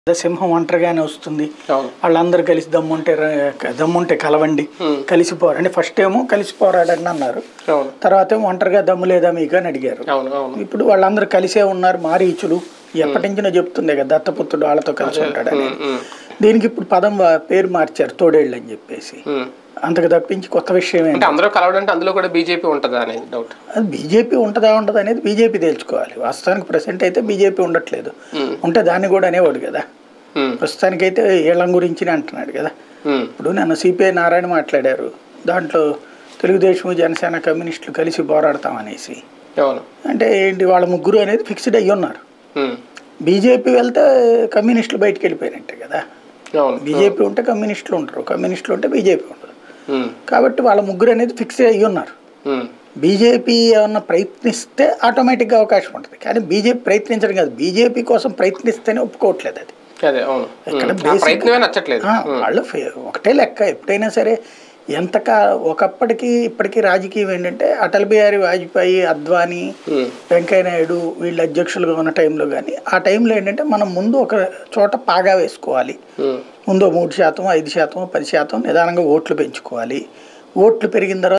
సింహం ఒంటరిగానే వస్తుంది అవును వాళ్ళందరూ కలిసి దమ్ముంటే ర- దమ్ముంటే కలవండి కలిసి పోరా అంటే ఫస్ట్ ఏమో కలిసి పోరాడని అన్నారు అవును తర్వాత ఏమో ఒంటరిగా దమ్ము లేదా మీకు అని అడిగారు అవును అవును ఇప్పుడు వాళ్ళందరూ కలిసే ఉన్నారు మారీచులు ఎప్పటి నుంచినో చెప్తుండే కదా దత్తపుత్రుడు వాళ్ళతో కలిసి ఉంటాడని ఉమ్, దీనికి ఇప్పుడు పదం వా- పేరు మార్చారు తోడేళ్ళు అని చెప్పేసి ఉమ్. అంతకు తప్పించి కొత్త విషయం ఏంటి అంటే అందరూ కలవడంటే అందులో కూడా బీజేపీ ఉంటుందా అనేది డౌట్ అది బీజేపీ ఉంటుందా ఉండదు అనేది బీజేపీ తేల్చుకోవాలి వాస్తవానికి ప్రెసెంట్ అయితే బీజేపీ ఉండట్లేదు ఉమ్, ఉంటే దాన్ని కూడా అనేవాడు కదా ఉమ్, ప్రస్తుతానికైతే వీళ్ళం గురించి అంటున్నాడు కదా ఉమ్, ఇప్పుడు నన్ను సిపిఐ నారాయణ మాట్లాడారు దాంట్లో తెలుగుదేశం జనసేన కమ్యూనిస్టులు కలిసి పోరాడతాం అనేసి అవును అంటే ఏంటి వాళ్ళ ముగ్గురు అనేది ఫిక్స్డ్ అయ్యి ఉన్నారు ఉమ్, బీజేపీ వెళ్తే కమ్యూనిస్టులు బయటికి వెళ్ళిపోయినట్టే కదా అవును బీజేపీ ఉంటే కమ్యూనిస్టులు ఉంటారు కమ్యూనిస్టులు ఉంటే బీజేపీ ఉండదు ఉమ్, కాబట్టి వాళ్ళ ముగ్గురు అనేది ఫిక్స్ అయ్యి ఉన్నారు ఉమ్, బీజేపీ ఏమన్నా ప్రయత్నిస్తే ఆటోమేటిక్గా అవకాశం ఉంటుంది కానీ బీజేపీ ప్రయత్నించడం కాదు బీజేపీ కోసం ప్రయత్నిస్తేనే ఒప్పుకోవట్లేదు అది అదే అవును ఇక్కడ ఉమ్, ఆ basic- ప్రయత్నమే నచ్చట్లేదు ఆ, వాళ్ళు ఫే- ఒకటే లెక్క ఎప్పుడైనా సరే ఎంత కా ఒకప్పటికి ఇప్పటికీ రాజకీయం ఏంటంటే అటల్ బిహారీ వాజ్పేయి అద్వానీ ఉమ్, వెంకయ్య నాయుడు వీళ్ళు అధ్యక్షులుగా ఉన్న టైంలో కానీ ఆ టైంలో ఏంటంటే మనం ముందు ఒక చోట పాగా వేసుకోవాలి ఉమ్, ముందు మూడు శాతం ఐదు శాతం పది శాతం నిదానంగా ఓట్లు పెంచుకోవాలి ఓట్లు పెరిగిన తర్వాత